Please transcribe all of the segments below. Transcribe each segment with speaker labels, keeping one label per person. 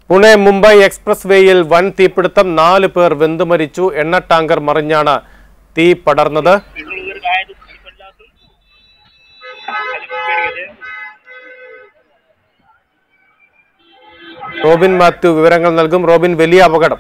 Speaker 1: Pune Mumbai express വേയിൽ വൻ തീപിടുത്തം നാല് പേർ വെന്തുമരിച്ചു എണ്ണ ടാങ്കർ മറിഞ്ഞാണ് തീ പടർന്നത് റോബിൻ മാത്യു വിവരങ്ങൾ നൽകും റോബിൻ വലിയ അപകടം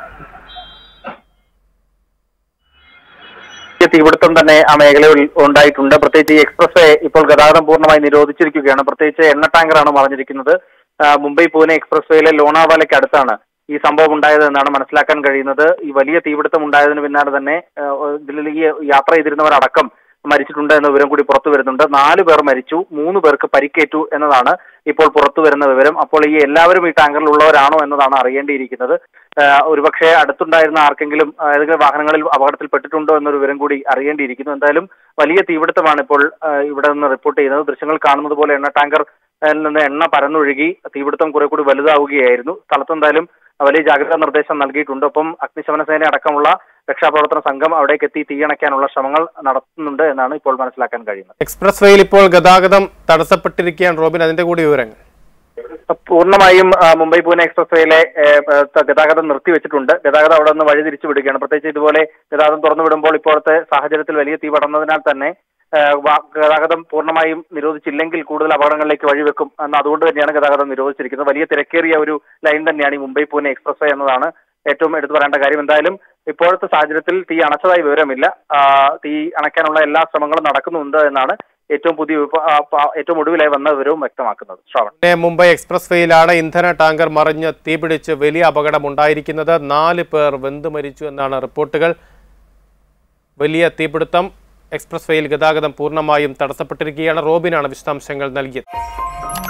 Speaker 2: വലിയ തീപിടുത്തം തന്നെ ആ മേഖലയിൽ ഉണ്ടായിട്ടുണ്ട് പ്രത്യേകിച്ച് ഈ എക്സ്പ്രസ് വേ ഇപ്പോൾ ഗതാഗതം പൂർണ്ണമായി നിരോധിച്ചിരിക്കുകയാണ് പ്രത്യേകിച്ച് എണ്ണ ടാങ്കറാണ് മറിഞ്ഞിരിക്കുന്നത് ആ, മുംബൈ പൂനെ എക്സ്പ്രസ് വേയിലെ ലോണാവാലയ്ക്ക് അടുത്താണ് ഈ സംഭവം ഉണ്ടായത് എന്നാണ് മനസ്സിലാക്കാൻ കഴിയുന്നത് ഈ വലിയ തീപിടുത്തം ഉണ്ടായതിന് പിന്നാലെ തന്നെ ആ, ഇതിൽ ഈ യാത്ര ചെയ്തിരുന്നവരടക്കം മരിച്ചിട്ടുണ്ട് എന്ന വിവരം കൂടി പുറത്തു വരുന്നുണ്ട് നാല് പേർ മരിച്ചു മൂന്ന് പേർക്ക് പരിക്കേറ്റു എന്നതാണ് ഇപ്പോൾ പുറത്തു വരുന്ന വിവരം അപ്പോൾ ഈ എല്ലാവരും ഈ ടാങ്കറിൽ ഉള്ളവരാണോ എന്നതാണ് അറിയേണ്ടിയിരിക്കുന്നത് ആ, ഒരുപക്ഷെ അടുത്തുണ്ടായിരുന്ന ആർക്കെങ്കിലും ആ, ഏതെങ്കിലും വാഹനങ്ങളിൽ അപകടത്തിൽപ്പെട്ടിട്ടുണ്ടോ എന്നൊരു വിവരം കൂടി അറിയേണ്ടിയിരിക്കുന്നു എന്തായാലും വലിയ തീപിടുത്തമാണ് ഇപ്പോൾ ആ, ഇവിടെ നിന്ന് റിപ്പോർട്ട് ചെയ്യുന്നത് ദൃശ്യങ്ങൾ കാണുന്നത് പോലെ എണ്ണ ടാങ്കർ ൽ നിന്ന് എണ്ണ പരന്നൊഴുകി തീപിടുത്തം കുറെ കൂടി വലുതാവുകയായിരുന്നു സ്ഥലത്ത് എന്തായാലും വലിയ ജാഗ്രതാ നിർദ്ദേശം നൽകിയിട്ടുണ്ട് ഒപ്പം അഗ്നിശമന സേന അടക്കമുള്ള രക്ഷാപ്രവർത്തന സംഘം അവിടേക്ക് എത്തി തീയണയ്ക്കാനുള്ള ശ്രമങ്ങൾ നടത്തുന്നുണ്ട് എന്നാണ് ഇപ്പോൾ മനസ്സിലാക്കാൻ കഴിയുന്നത്
Speaker 1: എക്സ്പ്രസ് വേയിൽ ഇപ്പോൾ ഗതാഗതം തടസ്സപ്പെട്ടിരിക്കുകയാണ് റോബിൻ അതിന്റെ കൂടി വിവരങ്ങൾ
Speaker 2: പൂർണ്ണമായും ആ, മുംബൈ പൂനെ എക്സ്പ്രസ് വേയിലെ ഏ, ഏ, ഗതാഗതം നിർത്തിവെച്ചിട്ടുണ്ട് ഗതാഗതം അവിടെ നിന്ന് വഴി തിരിച്ചു വിടുകയാണ് പ്രത്യേകിച്ച് ഇതുപോലെ ഗതാഗതം തുറന്നു വിടുമ്പോൾ ഇപ്പോഴത്തെ സാഹചര്യത്തിൽ വലിയ തീ പടർന്നതിനാൽ തന്നെ ഏ, വാ- ഗതാഗതം പൂർണ്ണമായും നിരോധിച്ചില്ലെങ്കിൽ കൂടുതൽ അപകടങ്ങളിലേക്ക് വഴിവെക്കും എന്ന് അതുകൊണ്ട് തന്നെയാണ് ഗതാഗതം നിരോധിച്ചിരിക്കുന്നത് വലിയ തിരക്കേറിയ ഒരു ലൈൻ തന്നെയാണ് ഈ മുംബൈ പൂനെ എക്സ്പ്രസ് വേ എന്നതാണ് ഏറ്റവും എടുത്തു പറയേണ്ട കാര്യം എന്തായാലും ഇപ്പോഴത്തെ സാഹചര്യത്തിൽ തീ അണച്ചതായി വിവരമില്ല ആ, തീ അണയ്ക്കാനുള്ള എല്ലാ ശ്രമങ്ങളും നടക്കുന്നുണ്ട് എന്നാണ് ഏറ്റവും പുതിയ വിവ- ആ, പ- ഏറ്റവും ഒടുവിലായി വന്ന വിവരവും വ്യക്തമാക്കുന്നത് ശ്രാവൺ
Speaker 1: പുണെ മുംബൈ എക്സ്പ്രസ് വേയിലാണ് ഇന്ധന ടാങ്കർ മറിഞ്ഞ് തീപിടിച്ച് വലിയ അപകടം ഉണ്ടായിരിക്കുന്നത് നാല് പേർ വെന്തു മരിച്ചു എന്നാണ് റിപ്പോർട്ടുകൾ വലിയ തീപിടുത്തം എക്സ്പ്രസ് വേയിൽ ഗതാഗതം പൂർണ്ണമായും തടസ്സപ്പെട്ടിരിക്കുകയാണ് റോബിനാണ് വിശദാംശങ്ങൾ നൽകിയത്